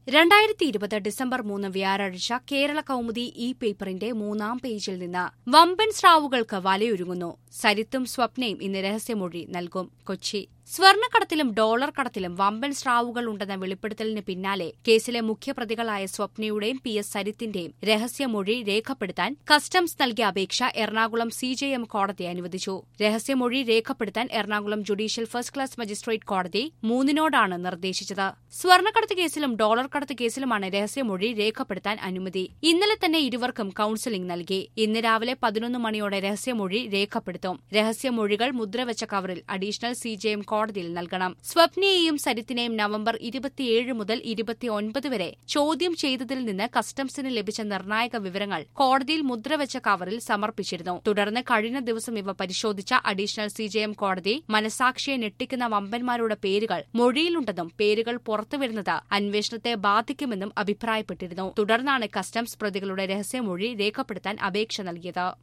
രണ്ടായിരത്തി ഇരുപത് ഡിസംബർ മൂന്ന് വ്യാഴാഴ്ച കേരള കൗമുദി ഇ പേപ്പറിന്റെ മൂന്നാം പേജിൽ നിന്ന് വമ്പൻ സ്രാവുകൾക്ക് വലയൊരുങ്ങുന്നു സരിത്തും സ്വപ്നയും ഇന്ന് രഹസ്യമൊഴി നൽകും കൊച്ചി സ്വർണ്ണക്കടത്തിലും ഡോളർ കടത്തിലും വമ്പൻ സ്രാവുകൾ ഉണ്ടെന്ന വെളിപ്പെടുത്തലിന് പിന്നാലെ കേസിലെ മുഖ്യപ്രതികളായ സ്വപ്നയുടെയും പി എസ് സരിത്തിന്റെയും രഹസ്യമൊഴി രേഖപ്പെടുത്താൻ കസ്റ്റംസ് നൽകിയ അപേക്ഷ എറണാകുളം സി ജെ എം കോടതി അനുവദിച്ചു രഹസ്യമൊഴി രേഖപ്പെടുത്താൻ Ernakulam judicial first class magistrate കോടതി മൂന്നിനോടാണ് നിർദ്ദേശിച്ചത് സ്വർണ്ണക്കടത്ത് കേസിലും ഡോളർ കടത്ത് കേസിലുമാണ് രഹസ്യമൊഴി രേഖപ്പെടുത്താൻ അനുമതി ഇന്നലെ തന്നെ ഇരുവർക്കും കൌൺസിലിംഗ് നൽകി ഇന്ന് രാവിലെ പതിനൊന്ന് മണിയോടെ രഹസ്യമൊഴി രേഖപ്പെടുത്തും രഹസ്യമൊഴികൾ മുദ്രവെച്ച കവറിൽ അഡീഷണൽ സി ജെ എം കോടതിയിൽ നൽകണം സ്വപ്നയെയും സരിത്തിനെയും നവംബർ ഇരുപത്തിയേഴ് മുതൽ ഇരുപത്തിയൊൻപത് വരെ ചോദ്യം ചെയ്തതിൽ നിന്ന് കസ്റ്റംസിന് ലഭിച്ച നിർണായക വിവരങ്ങൾ കോടതിയിൽ മുദ്രവെച്ച കവറിൽ സമർപ്പിച്ചിരുന്നു തുടർന്ന് കഴിഞ്ഞ ദിവസം ഇവ പരിശോധിച്ച അഡീഷണൽ സി ജെ എം കോടതി മനസാക്ഷിയെ ഞെട്ടിക്കുന്ന വമ്പന്മാരുടെ പേരുകൾ മൊഴിയിലുണ്ടെന്നും പേരുകൾ പുറത്തുവരുന്നത് അന്വേഷണത്തെ ബാധിക്കുമെന്നും അഭിപ്രായപ്പെട്ടിരുന്നു തുടർന്നാണ് കസ്റ്റംസ് പ്രതികളുടെ രഹസ്യമൊഴി രേഖപ്പെടുത്താൻ അപേക്ഷ നൽകിയത്